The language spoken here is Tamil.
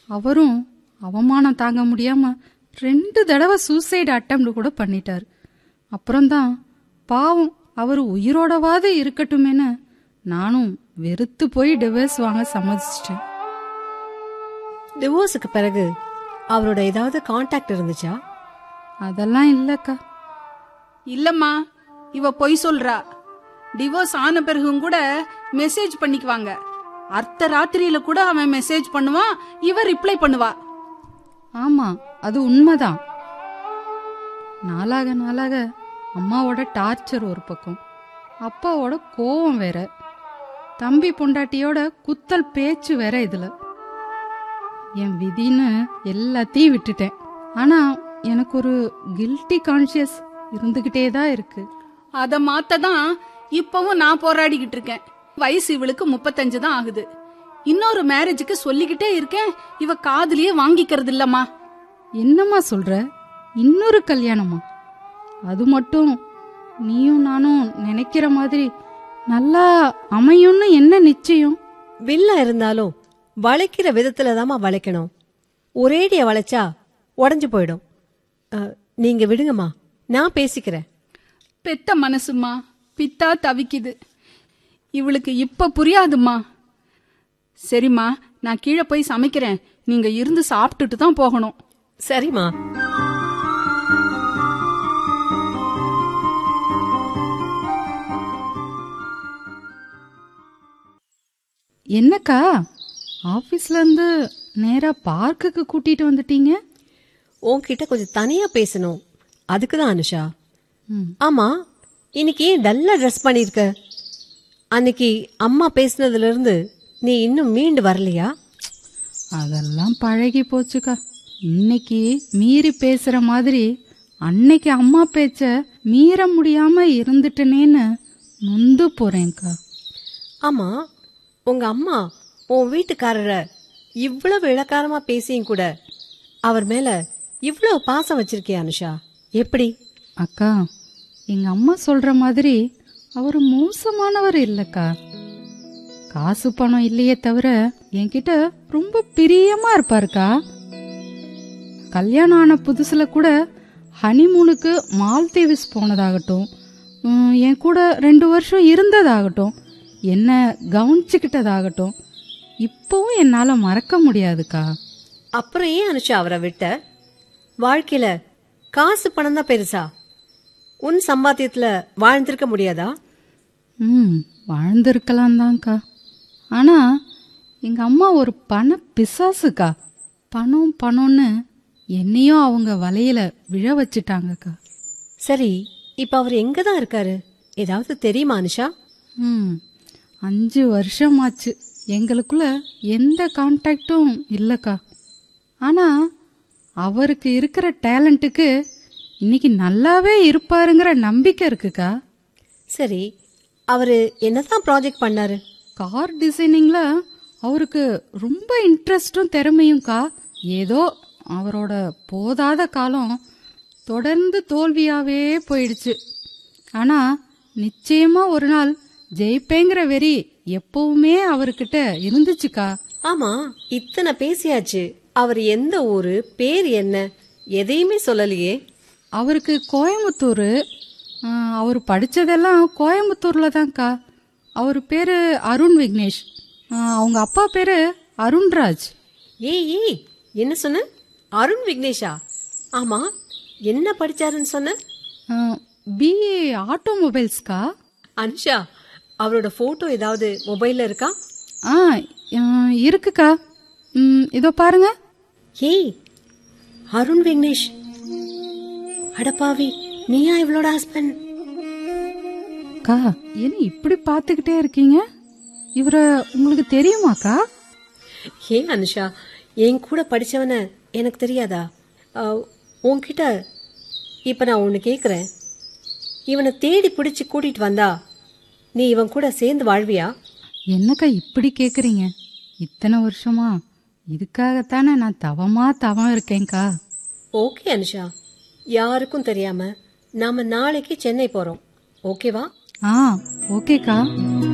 அவரும் அவமானம் தாங்க முடியாம ரெண்டு தடவை சூசைடு அட்டம்ப்ட் கூட பண்ணிட்டார் அப்புறம்தான் பாவம் அவர் உயிரோடவாது இருக்கட்டுமேன்னு நானும் வெறுத்து போய் டிவோர்ஸ் வாங்க சம்மதிச்சிட்டேன் டிவோர்ஸுக்கு பிறகு அவரோட ஏதாவது காண்டாக்ட் இருந்துச்சா அதெல்லாம் இல்லக்கா இல்லம்மா இவ பொய் சொல்றா டிவோர்ஸ் ஆன பிறகும் கூட மெசேஜ் பண்ணிக்குவாங்க அர்த்த ராத்திரியில கூட அவன் மெசேஜ் பண்ணுவான் இவ ரிப்ளை பண்ணுவா ஆமா அது உண்மைதான் நாளாக நாளாக அம்மாவோட டார்ச்சர் ஒரு பக்கம் அப்பாவோட கோவம் வேற தம்பி பொண்டாட்டியோட குத்தல் பேச்சு வேற இதுல என் விதின்னு எல்லாத்தையும் விட்டுட்டேன் ஆனா எனக்கு ஒரு கில்ட்டி கான்ஷியஸ் இருந்துகிட்டே தான் இருக்கு அத மாத்ததான் இப்பவும் நான் போராடிக்கிட்டு இருக்கேன் வயசு இவளுக்கு முப்பத்தஞ்சு தான் ஆகுது இன்னொரு மேரேஜுக்கு சொல்லிக்கிட்டே இருக்கேன் இவ காதுலயே வாங்கிக்கிறது இல்லம்மா என்னம்மா சொல்ற இன்னொரு கல்யாணமா அது மட்டும் நீயும் நானும் நினைக்கிற மாதிரி நல்லா அமையும்னு என்ன நிச்சயம் வில்லா இருந்தாலும் வளைக்கிற விதத்துல தாம்மா வளைக்கணும் ஒரேடியா வளைச்சா உடஞ்சு போயிடும் அஹ், நீங்க விடுங்கம்மா நான் பேசிக்கிறேன் பெத்த மனசுமா பித்தா தவிக்குது இவளுக்கு இப்ப புரியாதும்மா சரிம்மா நான் கீழே போய் சமைக்கிறேன் நீங்க இருந்து சாப்பிட்டுட்டு தான் போகணும் சரிம்மா என்னக்கா ஆபீஸ்ல இருந்து நேரா பார்க்குக்கு கூட்டிட்டு வந்துட்டீங்க உன்கிட்ட கொஞ்சம் தனியா பேசணும் அதுக்கு தான் அனுஷா ம். ஆமா இன்னைக்கு ஏன் டல்லா ட்ரெஸ் பண்ணிருக்க அன்னைக்கு அம்மா பேசுனதுல இருந்து நீ இன்னும் மீண்டு வரலையா அதெல்லாம் பழகி போச்சுக்கா இன்னைக்கு மீறி பேசுற மாதிரி அன்னைக்கு அம்மா பேச்ச மீற முடியாம இருந்துட்டனேன்னு நொந்து போறேன்க்கா ஆமா உங்க அம்மா உன் வீட்டுக்காரர இவ்வளவு இளக்காரமா பேசியும் கூட அவர் மேல இவ்வளவு பாசம் வச்சிருக்கே அனுஷா எப்படி அக்கா எங்க அம்மா சொல்ற மாதிரி அவர் மோசமானவர் இல்லக்கா காசு பணம் இல்லையே தவிர என்கிட்ட ரொம்ப பிரியமா இருப்பாருக்கா கல்யாணம் ஆன புதுசுல கூட ஹனிமூனுக்கு மால்தீவ்ஸ் போனதாகட்டும் உம், என் கூட ரெண்டு வருஷம் இருந்ததாகட்டும் என்ன கவனிச்சுக்கிட்டதாகட்டும் இப்பவும் என்னால மறக்க முடியாதுக்கா அப்புறம் ஏன் அனுஷா அவரை விட்ட வாழ்க்கையில காசு பணம் தான் பெருசா உன் சம்பாத்தியத்துல வாழ்ந்திருக்க முடியாதா ம் வாழ்ந்திருக்கலாம் தான்க்கா ஆனா எங்க அம்மா ஒரு பண பிசாசுக்கா பணம் பணம்னு என்னையும் அவங்க வலையில விழ வச்சுட்டாங்கக்கா சரி இப்ப அவர் எங்க தான் இருக்காரு ஏதாவது தெரியுமா அனுஷா ம் அஞ்சு வருஷமாச்சு எங்களுக்குள்ள எந்த கான்டாக்டும் இல்லைக்கா ஆனா அவருக்கு இருக்கிற டேலண்ட்டுக்கு இன்னைக்கு நல்லாவே இருப்பாருங்கிற நம்பிக்கை இருக்குக்கா சரி அவரு என்னதான் ப்ராஜெக்ட் பண்ணாரு கார் டிசைனிங்ல அவருக்கு ரொம்ப இன்ட்ரெஸ்டும் திறமையும்க்கா ஏதோ அவரோட போதாத காலம் தொடர்ந்து தோல்வியாவே போயிடுச்சு ஆனா நிச்சயமா ஒரு நாள் ஜெயிப்பேங்கிற வெறி எப்பவுமே அவர்கிட்ட இருந்துச்சுக்கா ஆமா இத்தனை பேசியாச்சு அவர் எந்த ஊரு பேர் என்ன எதையுமே சொல்லலையே அவருக்கு கோயம்புத்தூர் அவர் படிச்சதெல்லாம் கோயம்புத்தூர்ல தான்க்கா அவர் பேரு அருண் விக்னேஷ் ஆ, அவங்க அப்பா பேரு அருண்ராஜ் ஏய் ஏய் என்ன சொன்ன அருண் விக்னேஷா ஆமா என்ன படிச்சாருன்னு சொன்ன பிஏ ஆட்டோமொபைல்ஸ்க்கா அனுஷா அவரோட போட்டோ ஏதாவது மொபைல்ல இருக்கா ஆ ஆ, இருக்குக்கா ம், இதோ பாருங்க ஏய் அருண் விக்னேஷ் அடப்பாவி நீயா இவளோட ஹஸ்பண்ட் அக்கா என்ன இப்படி பார்த்துக்கிட்டே இருக்கீங்க இவரை உங்களுக்கு தெரியுமாக்கா ஏன் அனுஷா என் கூட படிச்சவன எனக்கு தெரியாதா அஹ், உன்கிட்ட இப்ப நான் ஒன்னு கேக்குறேன் இவனை தேடி பிடிச்சு கூட்டிட்டு வந்தா நீ இவன் கூட சேர்ந்து வாழ்வியா என்னக்கா இப்படி கேக்குறீங்க இத்தனை வருஷமா இதுக்காகத்தானே நான் தவமா தவம் இருக்கேன்க்கா ஓகே அனுஷா யாருக்கும் தெரியாம நாம நாளைக்கு சென்னை போறோம் ஓகேவா ஆ ஓகேக்கா